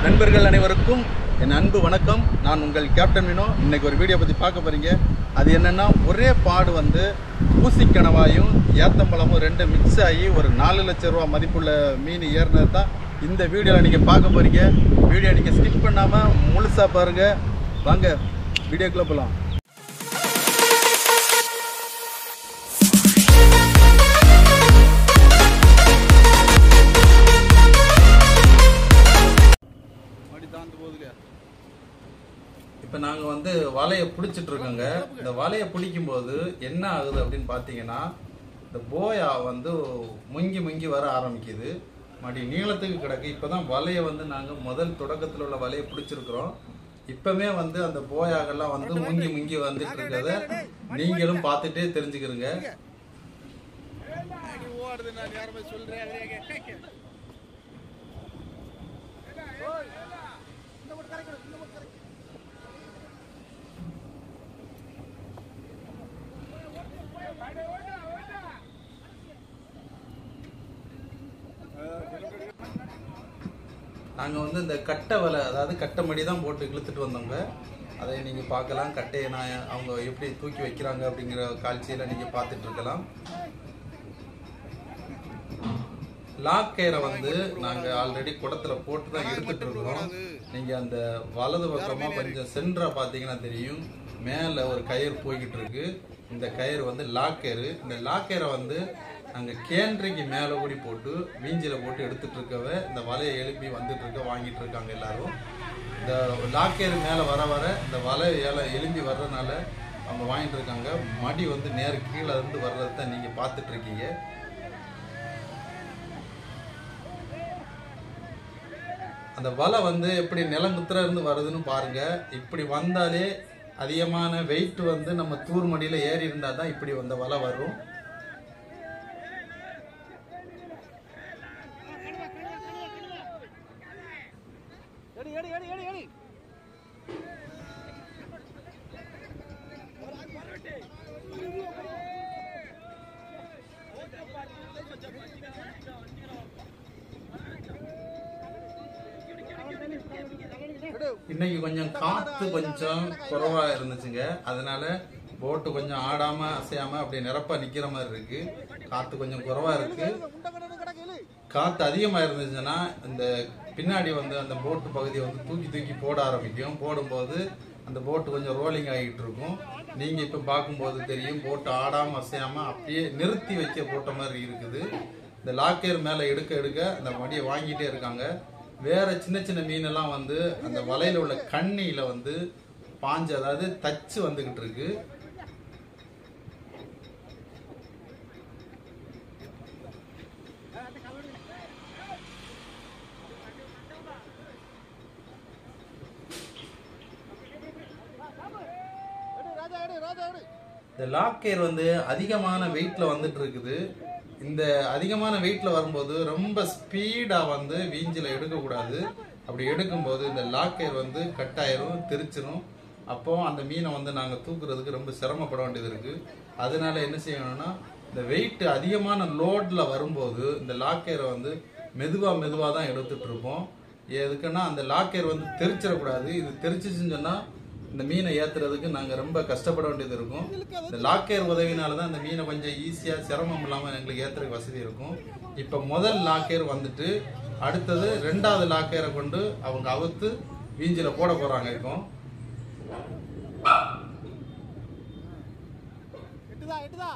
நண்பர்கள் அனைவருக்கும் என் அன்பு வணக்கம் நான் உங்கள் கேப்டன் வினோ இன்னைக்கு ஒரு வீடியோ பற்றி பார்க்க போறீங்க அது என்னன்னா ஒரே பாடு வந்து ஊசிக்கணவாயும் ஏத்தம்பழமும் ரெண்டு மிக்ஸ் ஆகி ஒரு நாலு லட்ச ரூபா மதிப்புள்ள மீன் ஏறினது தான் இந்த வீடியோவில் நீங்கள் பார்க்க போறீங்க வீடியோ நீங்கள் ஸ்கிப் பண்ணாமல் முழுசாக பாருங்க வாங்க வீடியோக்குள்ளே போகலாம் இப்போ நாங்கள் வந்து வலையை பிடிச்சிட்டு இருக்கோங்க இந்த வலையை பிடிக்கும்போது என்ன ஆகுது அப்படின்னு பார்த்தீங்கன்னா இந்த போயா வந்து முங்கி முங்கி வர ஆரம்பிக்குது மடி நீளத்துக்கு கிடக்கு இப்போ தான் வலையை வந்து நாங்கள் முதல் தொடக்கத்தில் உள்ள வலையை பிடிச்சிருக்கிறோம் இப்பவுமே வந்து அந்த போயாகெல்லாம் வந்து முங்கி முங்கி வந்துட்டு இருக்கிறத நீங்களும் பார்த்துட்டே தெரிஞ்சுக்கிறீங்க நாங்கள் வந்து இந்த கட்டை வலை அதாவது கட்டை மடி தான் போட்டு இழுத்துட்டு வந்தோங்க அதை நீங்கள் பார்க்கலாம் கட்டையை நான் அவங்க எப்படி தூக்கி வைக்கிறாங்க அப்படிங்கிற காட்சியில் நீங்கள் பார்த்துட்டு இருக்கலாம் லாக் கயிறை வந்து நாங்கள் ஆல்ரெடி குடத்துல போட்டு தான் எடுத்துட்டு இருக்கிறோம் நீங்கள் அந்த வலது பக்கமாக கொஞ்சம் சென்டரா பார்த்தீங்கன்னா தெரியும் மேலே ஒரு கயிறு போய்கிட்டு இருக்கு இந்த கயிறு வந்து லாக் கயிறு இந்த லாக் கயிறை வந்து நாங்கள் கேன்றிக்கு மேலே கூடி போட்டு வீஞ்சில போட்டு எடுத்துட்டு இருக்கவ இந்த வலையை எழுப்பி வந்துட்டு இருக்க வாங்கிட்டு இருக்காங்க எல்லாரும் இந்த லாக் கயிறு மேலே வர வர இந்த வலை ஏல எழும்பி வர்றதுனால அவங்க வாங்கிட்டு இருக்காங்க மடி வந்து நேர் கீழே இருந்து வர்றதை தான் நீங்கள் பார்த்துட்டு இருக்கீங்க அந்த வலை வந்து எப்படி நிலங்குத்துற இருந்து வருதுன்னு பாருங்க இப்படி வந்தாலே அதிகமான வெயிட் வந்து நம்ம தூர் மடியில ஏறி இருந்தா தான் இப்படி வந்த வலை வரும் இன்னைக்கு கொஞ்சம் காத்து கொஞ்சம் குறைவா இருந்துச்சுங்க அதனால போட்டு கொஞ்சம் ஆடாம அசையாம அப்படியே நிரப்பா நிக்கிற மாதிரி இருக்கு காத்து கொஞ்சம் குறைவா இருக்கு காத்து அதிகமா இருந்துச்சுன்னா இந்த பின்னாடி வந்து அந்த போட்டு பகுதியை வந்து தூக்கி தூக்கி போட ஆரம்பிக்கும் போடும்போது அந்த போட்டு கொஞ்சம் ரோலிங் ஆகிட்டு இருக்கும் நீங்க இப்ப பார்க்கும்போது தெரியும் போட்டு ஆடாம அசையாம அப்படியே நிறுத்தி வைக்க போட்ட மாதிரி இருக்குது இந்த லாக்கர் மேல எடுக்க எடுக்க அந்த மடியை வாங்கிட்டே இருக்காங்க வேற சின்ன சின்ன மீனெல்லாம் வந்து அந்த வலையில உள்ள கண்ணியில வந்து பாஞ்சு அதாவது தச்சு வந்துகிட்டு இருக்கு இந்த லாக்கேர் வந்து அதிகமான வெயிட்ல வந்துட்டு இருக்குது இந்த அதிகமான வெயிட்ல வரும்போது ரொம்ப ஸ்பீடா வந்து வீஞ்சில எடுக்கக்கூடாது அப்படி எடுக்கும்போது இந்த லாக்கேர் வந்து கட்டாயிரும் தெரிச்சிரும் அப்போ அந்த மீனை வந்து நாங்க தூக்குறதுக்கு ரொம்ப சிரமப்பட வேண்டியது இருக்கு அதனால என்ன செய்யணும்னா இந்த வெயிட் அதிகமான லோட்ல வரும்போது இந்த லாக்கேரை வந்து மெதுவா மெதுவா தான் எடுத்துட்டு இருப்போம் எதுக்குன்னா அந்த லாக்கேர் வந்து தெரிச்சிடக்கூடாது இது தெரிச்சிச்சுன்னு சொன்னா இந்த மீனை ஏத்துறதுக்கு நாங்க ரொம்ப கஷ்டப்பட வேண்டியது இருக்கும் இந்த லாக்கேர் உதவினால தான் இந்த மீனை கொஞ்சம் ஈஸியா சிரமம் இல்லாம எங்களுக்கு ஏத்துறதுக்கு வசதி இருக்கும் இப்ப முதல் லாக்கேர் வந்துட்டு அடுத்தது ரெண்டாவது லாக்கேரை கொண்டு அவங்க அவுத்து வீஞ்சில போட போறாங்க இப்போ எட்டுதா எட்டுதா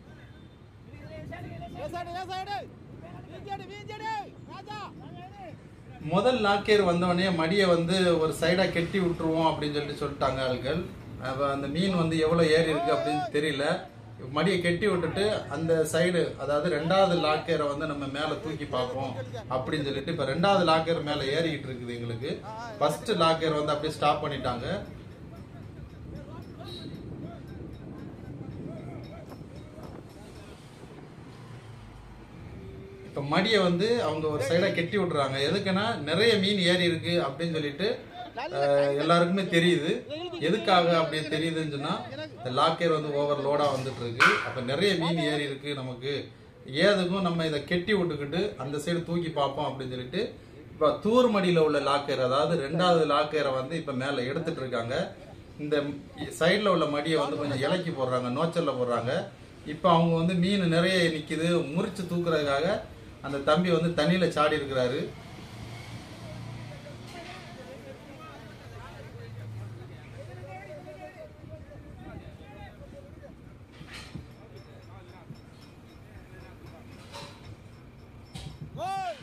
ஏ சைடு ஏ சைடு வீஞ்சடி வீஞ்சடி ராஜா முதல் லாக்கேர் வந்தவொடனே மடியை வந்து ஒரு சைடா கெட்டி விட்டுருவோம் அப்படின்னு சொல்லிட்டு சொல்லிட்டாங்க ஆட்கள் அப்ப அந்த மீன் வந்து எவ்வளவு ஏறி இருக்கு அப்படின்னு தெரியல மடியை கெட்டி விட்டுட்டு அந்த சைடு அதாவது ரெண்டாவது லாக்கேரை வந்து நம்ம மேல தூக்கி பார்ப்போம் அப்படின்னு சொல்லிட்டு இப்ப ரெண்டாவது லாக்கர் மேல ஏறிக்கிட்டு இருக்குது எங்களுக்கு ஃபர்ஸ்ட் லாக்கர் வந்து அப்படியே ஸ்டாப் பண்ணிட்டாங்க இப்ப மடியை வந்து அவங்க ஒரு சைடா கெட்டி விட்டுறாங்க எதுக்குன்னா நிறைய மீன் ஏறி இருக்கு அப்படின்னு சொல்லிட்டு அஹ், எல்லாருக்குமே தெரியுது எதுக்காக அப்படி தெரியுதுன்னு சொன்னா இந்த லாக்கர் வந்து ஓவர் லோடா வந்துட்டு இருக்கு அப்ப நிறைய மீன் ஏறி இருக்கு நமக்கு ஏதுக்கும் நம்ம இதை கெட்டி விட்டுக்கிட்டு அந்த சைடு தூக்கி பார்ப்போம் அப்படின்னு சொல்லிட்டு இப்ப தூர்மடியில உள்ள லாக்கர் அதாவது ரெண்டாவது லாக்கரை வந்து இப்ப மேல எடுத்துட்டு இருக்காங்க இந்த சைடுல உள்ள மடியை வந்து கொஞ்சம் இலக்கி போடுறாங்க நோச்சல்ல போடுறாங்க இப்ப அவங்க வந்து மீன் நிறைய நிக்குது முறிச்சு தூக்குறதுக்காக அந்த தம்பி வந்து தண்ணியில சாடி இருக்கிறாரு கோல்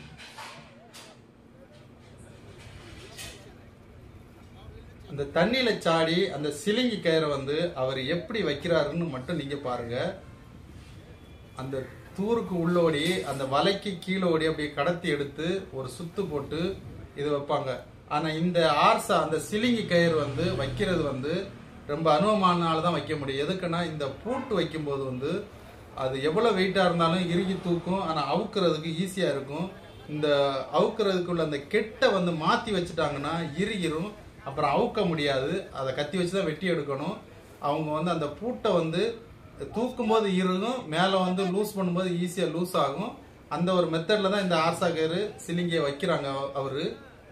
அந்த தண்ணியில சாடி அந்த சிலிங்கி கயிறை வந்து அவர் எப்படி வைக்கிறாருன்னு மட்டும் நீங்க பாருங்க அந்த தூருக்கு உள்ளோடி அந்த வலைக்கு கீழே ஓடி அப்படியே கடத்தி எடுத்து ஒரு சுத்து போட்டு இது வைப்பாங்க ஆனா இந்த ஆர்சா அந்த சிலிங்கி கயிறு வந்து வைக்கிறது வந்து ரொம்ப அனுபவமானால தான் வைக்க முடியும் எதுக்குன்னா இந்த பூட்டு வைக்கும்போது வந்து அது எவ்வளவு வெயிட்டா இருந்தாலும் இறுகி தூக்கும் ஆனா அவுக்கிறதுக்கு ஈஸியா இருக்கும் இந்த அவுக்கிறதுக்குள்ள அந்த கெட்டை வந்து மாத்தி வச்சுட்டாங்கன்னா இறுகிரும் அப்புறம் அவுக்க முடியாது அதை கத்தி வச்சு தான் வெட்டி எடுக்கணும் அவங்க வந்து அந்த பூட்டை வந்து தூக்கும் போது இறுகும் மேலே வந்து லூஸ் பண்ணும்போது ஈஸியாக லூஸ் ஆகும் அந்த ஒரு மெத்தட்ல தான் இந்த ஆர்சா கயிறு சிலிங்கியை வைக்கிறாங்க அவ- அவரு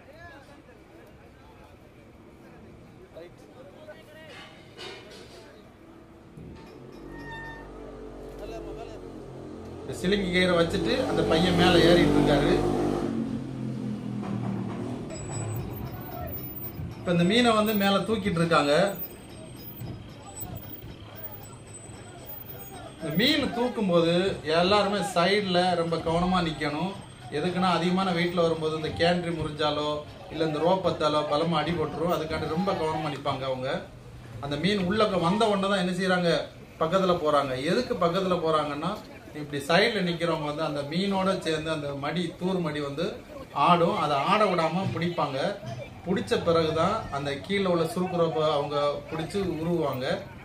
இந்த சிலிங்கி கயிறை வச்சுட்டு அந்த பையன் மேலே ஏறிட்டு இருக்காரு இப்ப இந்த மீனை வந்து மேல தூக்கிட்டு இருக்காங்க இந்த மீன் தூக்கும்போது எல்லாருமே சைடில் ரொம்ப கவனமா நிக்கணும் எதுக்குன்னா அதிகமான வெயிட்ல வரும்போது இந்த கேண்ட்ரி முறிஞ்சாலோ இல்ல இந்த ரோப்பத்தாலோ பலமா அடி போட்டுரும் அதுக்காண்டி ரொம்ப கவனமா நிப்பாங்க அவங்க அந்த மீன் உள்ள வந்த உடனே தான் என்ன செய்றாங்க பக்கத்துல போறாங்க எதுக்கு பக்கத்துல போறாங்கன்னா இப்படி சைடுல நிக்கிறவங்க வந்து அந்த மீனோட சேர்ந்து அந்த மடி தூர் மடி வந்து ஆடும் அதை ஆட விடாம பிடிப்பாங்க பிடிச்ச பிறகுதான் அந்த கீழே உள்ள சுருக்கு ரோப்பை அவங்க பிடிச்சு உருவாங்க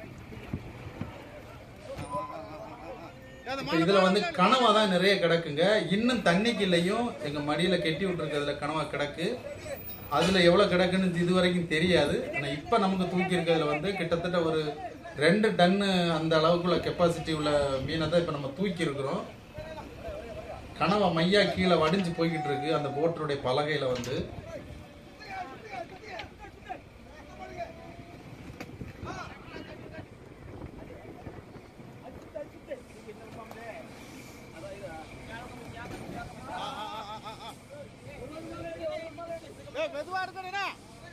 இப்ப இதுல வந்து கனவா தான் நிறைய கிடக்குங்க இன்னும் தண்ணிக்குள்ளேயும் எங்க மடியில கெட்டி விட்டுருக்கிறதுல கனவா கிடக்கு அதுல எவ்வளவு கிடக்குன்னு இது வரைக்கும் தெரியாது ஆனா இப்ப நமக்கு தூக்கி இருக்கிறதுல வந்து கிட்டத்தட்ட ஒரு ரெண்டு டன்னு அந்த அளவுக்குள்ள கெப்பாசிட்டி உள்ள மீனை தான் இப்ப நம்ம தூக்கி இருக்கிறோம் கனவா மையா கீழே வடிஞ்சு போய்கிட்டு இருக்கு அந்த போட்டருடைய பலகையில வந்து ஏய் மெதுவா இருக்கணும்னா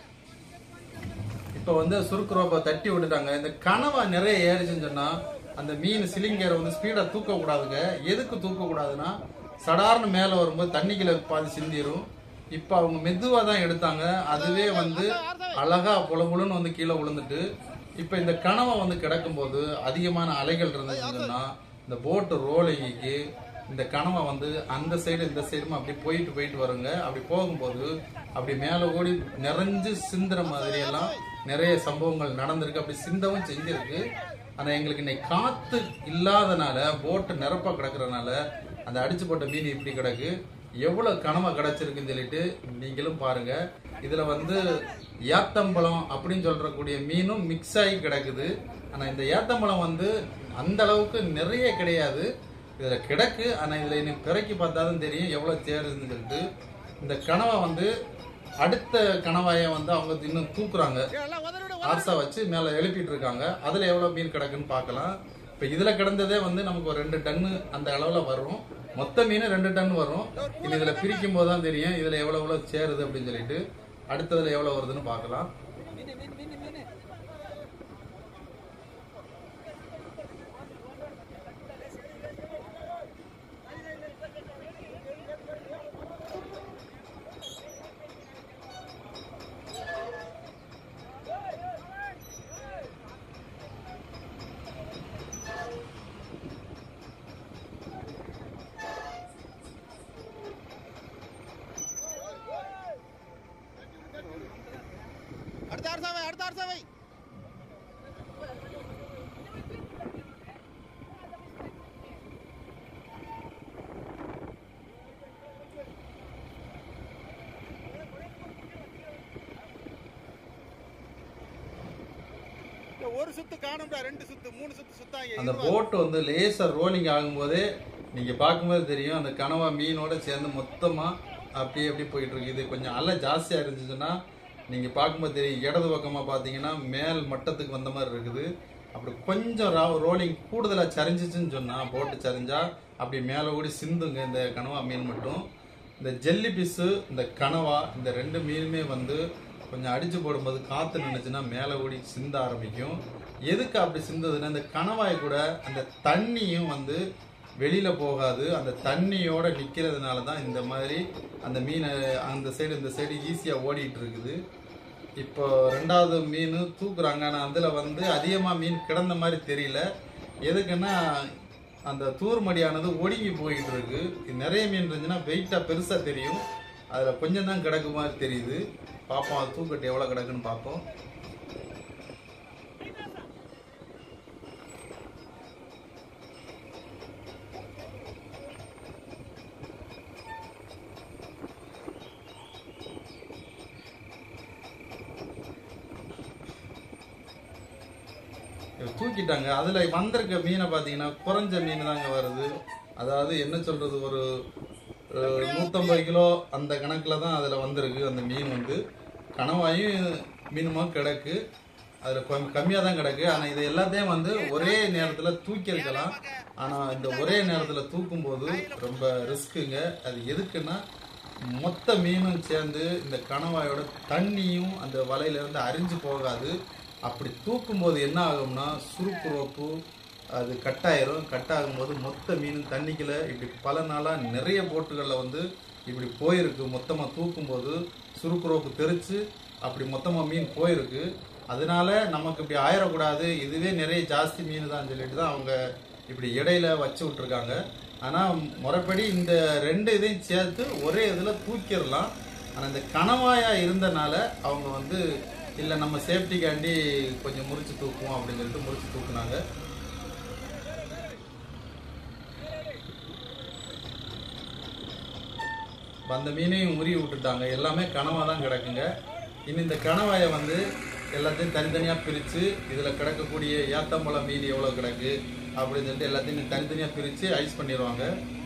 இப்ப வந்து சுருக்கு ரோப்பை தட்டி விட்டுட்டாங்க இந்த கனவா நிறைய ஏறிச்சுன்னு சொன்னா அந்த மீன் சிலிங்கரை வந்து ஸ்பீடா தூக்க கூடாதுங்க எதுக்கு தூக்க கூடாதுன்னா சடார்னு மேல வரும்போது தண்ணிக்குள்ள பாதி சிந்திரும் இப்ப அவங்க மெதுவா தான் எடுத்தாங்க அதுவே வந்து அழகா புலபுலன்னு வந்து கீழே விழுந்துட்டு இப்ப இந்த கனவை வந்து கிடக்கும்போது அதிகமான அலைகள் இருந்துச்சுன்னு சொன்னா இந்த போட்டு ரோலிங்க்கு இந்த கனவை வந்து அந்த சைடு இந்த சைடுமா அப்படி போயிட்டு போயிட்டு வருங்க அப்படி போகும்போது அப்படி மேல ஓடி நிறைஞ்சு சிந்துற மாதிரி எல்லாம் நிறைய சம்பவங்கள் நடந்திருக்கு அப்படி சிந்தவும் செஞ்சிருக்கு ஆனா எங்களுக்கு இன்னைக்கு காத்து இல்லாதனால போட்டு நிரப்பா கிடக்குறதுனால அந்த அடிச்சு போட்ட மீன் இப்படி கிடக்கு எவ்வளவு கனவா கிடைச்சிருக்குன்னு சொல்லிட்டு நீங்களும் பாருங்க இதுல வந்து ஏத்தம்பழம் அப்படின்னு சொல்றக்கூடிய மீனும் மிக்ஸ் ஆகி கிடக்குது ஆனா இந்த ஏத்தம்பழம் வந்து அந்த அளவுக்கு நிறைய கிடையாது இதுல கிடக்கு ஆனா இதுல இன்னும் பிறக்கி பார்த்தாதான் தெரியும் எவ்வளவு சேருதுன்னு சொல்லிட்டு இந்த கனவை வந்து அடுத்த கணவாயை வந்து அவங்க இன்னும் தூக்குறாங்க ஏய், எல்லாம் உதறி விடு ஆர்சா வச்சு மேல எழுப்பிட்டு இருக்காங்க அதுல எவ்வளவு மீன் கிடக்குன்னு பார்க்கலாம் இப்ப இதுல கிடந்ததே வந்து நமக்கு ஒரு ரெண்டு டன்னு அந்த அளவுல வரும் மொத்த மீன் ரெண்டு டன் வரும் இது இதுல பிரிக்கும் போது தான் தெரியும் இதுல எவ்வளவு எவ்வளவு சேருது அப்படின்னு சொல்லிட்டு அடுத்ததுல எவ்வளவு வருதுன்னு பார்க்கலாம் அடுத்த அரசாவை அடுத்த அரசாவை ஒரு சுத்து காணும்டா ரெண்டு சுத்து மூணு சுத்து சுத்தாங்க அந்த போட் வந்து லேசர் ரோலிங் ஆகும்போதே நீங்க பார்க்கும்போது தெரியும் அந்த கனவா மீனோட சேர்ந்து மொத்தமா அப்படியே அப்படியே போயிட்டு இருக்கு இது கொஞ்சம் அலை ஜாஸ்தியா இருந்துச்சுன்னா நீங்க பார்க்கும்போது தெரியும் இடது பக்கமா பாத்தீங்கன்னா மேல் மட்டத்துக்கு வந்த மாதிரி இருக்குது அப்படி கொஞ்சம் ரோலிங் கூடுதலா சரிஞ்சிச்சுன்னு சொன்னா போட்டு சரிஞ்சா அப்படி மேல ஓடி சிந்துங்க இந்த கனவா மீன் மட்டும் இந்த ஜெல்லி பிஸ்ஸு இந்த கனவா இந்த ரெண்டு மீனுமே வந்து கொஞ்சம் அடிச்சு போடும்போது காத்து நின்னுச்சுன்னா மேலே ஓடி சிந்த ஆரம்பிக்கும் எதுக்கு அப்படி சிந்ததுன்னா இந்த கணவாய் கூட அந்த தண்ணியும் வந்து வெளியில போகாது அந்த தண்ணியோட நிக்கிறதுனால தான் இந்த மாதிரி அந்த மீனை அந்த சைடு இந்த சைடு ஈஸியா ஓடிட்டு இருக்குது இப்போ ரெண்டாவது மீன் தூக்குறாங்க ஆனா அதுல வந்து அதிகமா மீன் கிடந்த மாதிரி தெரியல எதுக்குன்னா அந்த தூர்மடியானது ஒடுங்கி போயிட்டு இருக்கு இது நிறைய மீன் இருந்துச்சுன்னா வெயிட்டா பெருசா தெரியும் அதுல கொஞ்சம் தான் கிடக்கு மாதிரி தெரியுது பார்ப்போம் அது தூக்கட்டு எவ்வளவு கிடக்குன்னு பார்ப்போம் இவ தூக்கிட்டாங்க அதுல வந்திருக்க மீனை பாத்தீங்கன்னா குறைஞ்ச மீன் தாங்க வருது அதாவது என்ன சொல்றது ஒரு அஹ், நூத்தம்பது கிலோ அந்த கணக்குல தான் அதுல வந்திருக்கு அந்த மீன் வந்து கணவாயும் மீனுமா கிடக்கு அதுல கொஞ்சம் கம்மியா தான் கிடக்கு ஆனா இது எல்லாத்தையும் வந்து ஒரே நேரத்துல தூக்கி இருக்கலாம் ஆனா இந்த ஒரே நேரத்துல தூக்கும் போது ரொம்ப ரிஸ்க்குங்க அது எதுக்குன்னா மொத்த மீனும் சேர்ந்து இந்த கணவாயோட தண்ணியும் அந்த வலையில இருந்து அரிஞ்சு போகாது அப்படி தூக்கும் போது என்ன ஆகும்னா சுருக்கு ரோப்பு அது கட்டாயிரும் கட்டாகும் போது மொத்த மீனும் தண்ணிக்குள்ள இப்படி பல நாளா நிறைய போட்டுகள்ல வந்து இப்படி போயிருக்கு மொத்தமா தூக்கும் போது சுருக்கு ரோப்பு தெரிச்சு அப்படி மொத்தமா மீன் போயிருக்கு அதனால நமக்கு இப்படி ஆயிடக்கூடாது இதுவே நிறைய ஜாஸ்தி மீன் தான் சொல்லிட்டு தான் அவங்க இப்படி இடையில வச்சு விட்டுருக்காங்க ஆனா முறைப்படி இந்த ரெண்டு இதையும் சேர்த்து ஒரே இதுல தூக்கிடலாம் ஆனா இந்த கணவாயா இருந்தனால அவங்க வந்து இல்ல நம்ம சேஃப்டிக்காண்டி கொஞ்சம் முறிச்சு தூக்குவோம் அப்படின்னு சொல்லிட்டு முறிச்சு தூக்குனாங்க இப்ப அந்த மீனையும் உருவி விட்டுட்டாங்க எல்லாமே கனவா தான் கிடக்குங்க இனி இந்த கணவாயை வந்து எல்லாத்தையும் தனித்தனியா பிரிச்சு இதுல கிடக்கக்கூடிய ஏத்தம்பழம் மீன் எவ்வளவு கிடக்கு அப்படின்னு சொல்லிட்டு எல்லாத்தையும் தனித்தனியா பிரிச்சு ஐஸ் பண்ணிடுவாங்க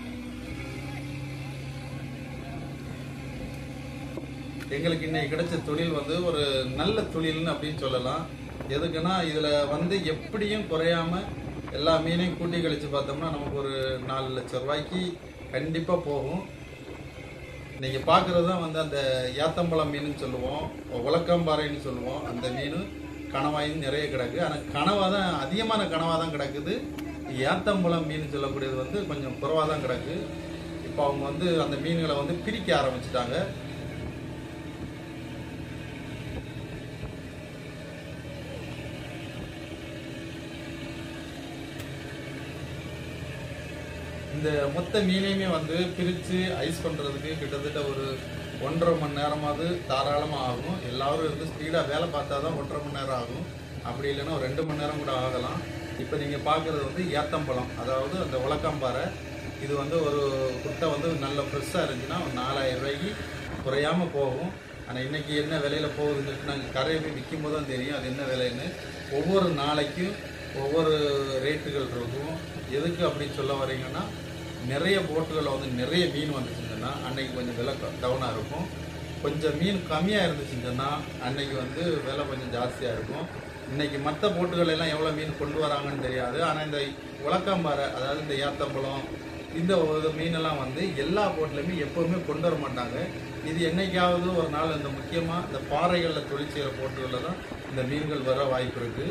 எங்களுக்கு இன்னைக்கு கிடைச்ச தொழில் வந்து ஒரு நல்ல தொழில்னு அப்படின்னு சொல்லலாம் எதுக்குன்னா இதுல வந்து எப்படியும் குறையாம எல்லா மீனையும் கூட்டி கழிச்சு பார்த்தோம்னா நமக்கு ஒரு நாலு லட்சம் ரூபாய்க்கு கண்டிப்பா போகும் நீங்க பாக்குறது தான் வந்து அந்த ஏத்தம்பழம் மீன் சொல்லுவோம் உலக்கம்பாறைன்னு சொல்லுவோம் அந்த மீன் கணவாயும் நிறைய கிடக்கு ஆனா கனவா தான் அதிகமான கனவா தான் கிடக்குது ஏத்தம்பழம் மீன் சொல்லக்கூடியது வந்து கொஞ்சம் குறைவா தான் கிடக்கு இப்போ அவங்க வந்து அந்த மீன்களை வந்து பிரிக்க ஆரம்பிச்சிட்டாங்க இந்த மொத்த மீனையுமே வந்து பிரித்து ஐஸ் பண்ணுறதுக்கு கிட்டத்தட்ட ஒரு ஒன்றரை மணி நேரமாவது தாராளமாக ஆகும் எல்லாரும் இருந்து ஸ்பீடாக வேலை பார்த்தா தான் ஒன்றரை மணி நேரம் ஆகும் அப்படி இல்லைன்னா ஒரு ரெண்டு மணி நேரம் கூட ஆகலாம் இப்போ நீங்கள் பார்க்குறது வந்து ஏத்தம்பழம் அதாவது அந்த உலக்கம்பாறை இது வந்து ஒரு குட்டை வந்து நல்ல ஃப்ரெஷ்ஷாக இருந்துச்சுன்னா ஒரு நாலாயிரம் ரூபாய்க்கு குறையாம போகும் ஆனால் இன்னைக்கு என்ன விலையில போகுதுன்னு சொல்லிட்டு நாங்கள் கரையை போய் விற்கும் போது தான் தெரியும் அது என்ன விலைன்னு ஒவ்வொரு நாளைக்கும் ஒவ்வொரு ரேட்டுகள் இருக்கும் எதுக்கு அப்படி சொல்ல வரீங்கன்னா நிறைய போட்டுகளில் வந்து நிறைய மீன் வந்துச்சுன்னா அன்னைக்கு கொஞ்சம் விலை டவுனாக இருக்கும் கொஞ்சம் மீன் கம்மியாக இருந்துச்சுன்னா அன்னைக்கு வந்து விலை கொஞ்சம் ஜாஸ்தியாக இருக்கும் இன்னைக்கு மற்ற போட்டுகள் எல்லாம் எவ்வளோ மீன் கொண்டு வராங்கன்னு தெரியாது ஆனால் இந்த உலக்காம்பாறை அதாவது இந்த ஏத்தம்பழம் இந்த ஒரு மீனெல்லாம் வந்து எல்லா போட்லையுமே எப்போவுமே கொண்டு வர மாட்டாங்க இது என்னைக்காவது ஒரு நாள் இந்த முக்கியமாக இந்த பாறைகளில் தொழில் செய்கிற போட்டுகளில் தான் இந்த மீன்கள் வர வாய்ப்பு இருக்குது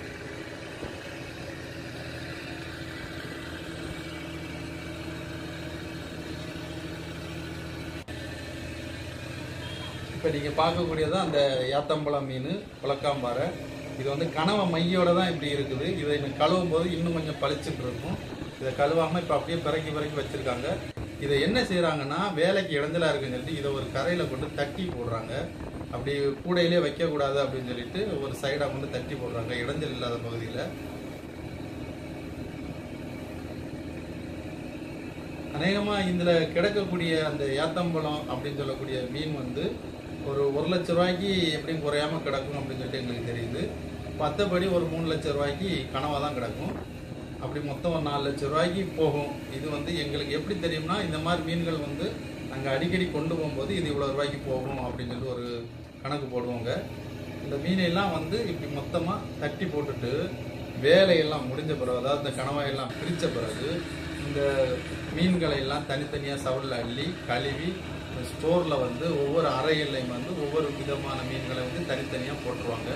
இப்போ நீங்கள் பார்க்கக்கூடியது அந்த ஏத்தம்பழம் மீன் புலக்காம்பாறை இது வந்து கனவை மையோட தான் இப்படி இருக்குது இதை இன்னும் கழுவும் போது இன்னும் கொஞ்சம் பளிச்சுட்டு இருக்கும் இதை கழுவாமல் இப்போ அப்படியே பிறக்கி பிறக்கி வச்சுருக்காங்க இதை என்ன செய்கிறாங்கன்னா வேலைக்கு இடைஞ்சலா இருக்குன்னு சொல்லிட்டு இதை ஒரு கரையில் கொண்டு தட்டி போடுறாங்க அப்படி கூடையிலே வைக்கக்கூடாது அப்படின்னு சொல்லிட்டு ஒரு சைடாக கொண்டு தட்டி போடுறாங்க இடைஞ்சல் இல்லாத பகுதியில் அநேகமா இதுல கிடக்கக்கூடிய அந்த ஏத்தம்பழம் அப்படின்னு சொல்லக்கூடிய மீன் வந்து ஒரு ஒரு லட்ச ரூபாய்க்கு எப்படியும் குறையாம கிடக்கும் அப்படின்னு சொல்லிட்டு எங்களுக்கு தெரியுது மற்றபடி ஒரு மூணு லட்ச ரூபாய்க்கு கனவா தான் கிடக்கும் அப்படி மொத்தம் ஒரு நாலு லட்ச ரூபாய்க்கு போகும் இது வந்து எங்களுக்கு எப்படி தெரியும்னா இந்த மாதிரி மீன்கள் வந்து நாங்கள் அடிக்கடி கொண்டு போகும்போது இது இவ்வளோ ரூபாய்க்கு போகும் அப்படின்னு சொல்லி ஒரு கணக்கு போடுவோங்க இந்த மீனையெல்லாம் வந்து இப்படி மொத்தமாக தட்டி போட்டுட்டு வேலையெல்லாம் முடிஞ்ச பிறகு அதாவது இந்த கணவாயெல்லாம் பிரித்த பிறகு இந்த மீன்களை எல்லாம் தனித்தனியாக சவுளில் அள்ளி கழுவி ஸ்டோரில் வந்து ஒவ்வொரு அறைகள்லையும் வந்து ஒவ்வொரு விதமான மீன்களை வந்து தனித்தனியாக போட்டுருவாங்க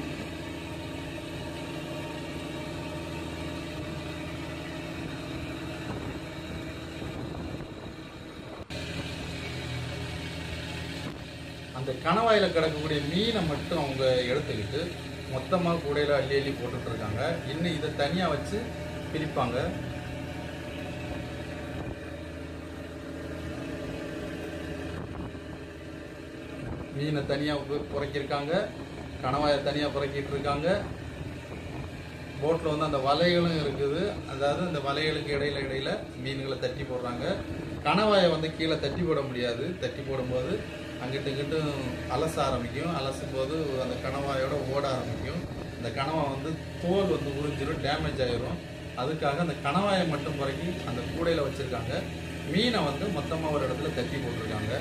அந்த கணவாயில கிடக்கக்கூடிய மீனை மட்டும் அவங்க எடுத்துக்கிட்டு மொத்தமாக கூடையில அள்ளி அள்ளி போட்டுட்டு இருக்காங்க இன்னும் இதை தனியாக வச்சு பிரிப்பாங்க மீனை தனியாக புறக்கியிருக்காங்க கணவாயை தனியாக புறக்கிட்டு இருக்காங்க போட்டில் வந்து அந்த வலைகளும் இருக்குது அதாவது அந்த வலைகளுக்கு இடையில இடையில மீன்களை தட்டி போடுறாங்க கணவாயை வந்து கீழே தட்டி போட முடியாது தட்டி போடும்போது அங்கிட்டு இங்கிட்டு அலச ஆரம்பிக்கும் அலசும் போது அந்த கணவாயோட ஓட ஆரம்பிக்கும் அந்த கணவாய் வந்து தோல் வந்து உறிஞ்சிரும் டேமேஜ் ஆயிரும் அதுக்காக அந்த கணவாயை மட்டும் குறைக்கி அந்த கூடையில வச்சிருக்காங்க மீனை வந்து மொத்தமா ஒரு இடத்துல தட்டி போட்டிருக்காங்க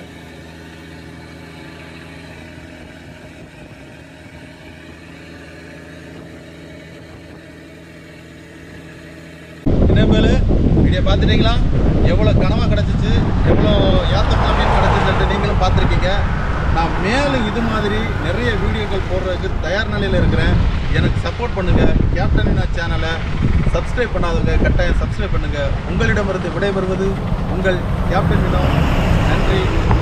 இனிமேல் வீடியோ பார்த்துட்டீங்களா எவ்வளோ கனவா கிடச்சிச்சு எவ்வளோ ஏத்தப்பழம் மீன் கிடச்சிச்சுன்ட்டு நீங்களும் பார்த்துருக்கீங்க நான் மேலும் இது மாதிரி நிறைய வீடியோக்கள் போடுறதுக்கு தயார் நிலையில் இருக்கிறேன் எனக்கு சப்போர்ட் பண்ணுங்கள் கேப்டன் சேனலை சப்ஸ்கிரைப் பண்ணாதவங்க கட்டாயம் சப்ஸ்கிரைப் பண்ணுங்கள் உங்களிடமிருந்து விடைபெறுவது உங்கள் கேப்டன் வினோ நன்றி